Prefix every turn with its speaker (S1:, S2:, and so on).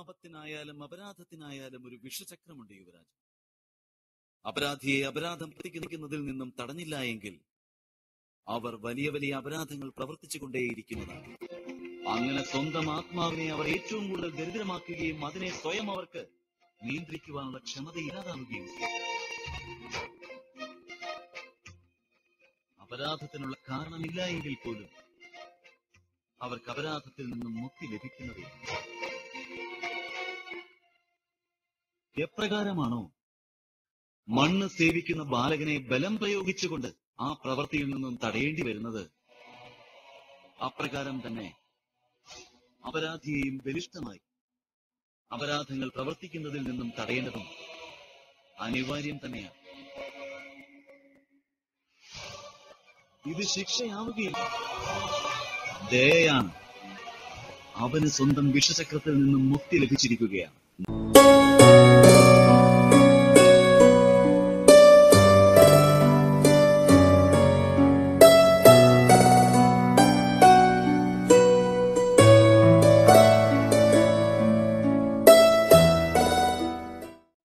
S1: പാപത്തിനായാലും അപരാധത്തിനായാലും ഒരു വിഷചക്രമുണ്ട് യുവരാജ് അപരാധിയെ അപരാധം പ്രതികരിക്കുന്നതിൽ നിന്നും തടഞ്ഞില്ല എങ്കിൽ അവർ വലിയ വലിയ അപരാധങ്ങൾ പ്രവർത്തിച്ചുകൊണ്ടേയിരിക്കുന്നതാണ് അങ്ങനെ സ്വന്തം ആത്മാവിനെ അവർ ഏറ്റവും കൂടുതൽ ദരിദ്രമാക്കുകയും അതിനെ സ്വയം അവർക്ക് നിയന്ത്രിക്കുവാനുള്ള ക്ഷമത ഇല്ലാതാവുകയും ചെയ്യും അപരാധത്തിനുള്ള കാരണമില്ല എങ്കിൽ പോലും അവർക്ക് അപരാധത്തിൽ നിന്നും മുക്തി ലഭിക്കുന്നതേ എപ്രകാരമാണോ മണ്ണ് സേവിക്കുന്ന ബാലകനെ ബലം പ്രയോഗിച്ചുകൊണ്ട് ആ പ്രവൃത്തിയിൽ നിന്നും തടയേണ്ടി വരുന്നത് അപ്രകാരം തന്നെ അപരാധിയെയും ബലിഷ്ഠമായി അപരാധങ്ങൾ പ്രവർത്തിക്കുന്നതിൽ നിന്നും തടയേണ്ടതും അനിവാര്യം തന്നെയാണ് ഇത് ശിക്ഷയാവുകയില്ല ദയയാണ് അവന് സ്വന്തം വിഷചക്രത്തിൽ നിന്നും മുക്തി ലഭിച്ചിരിക്കുകയാണ്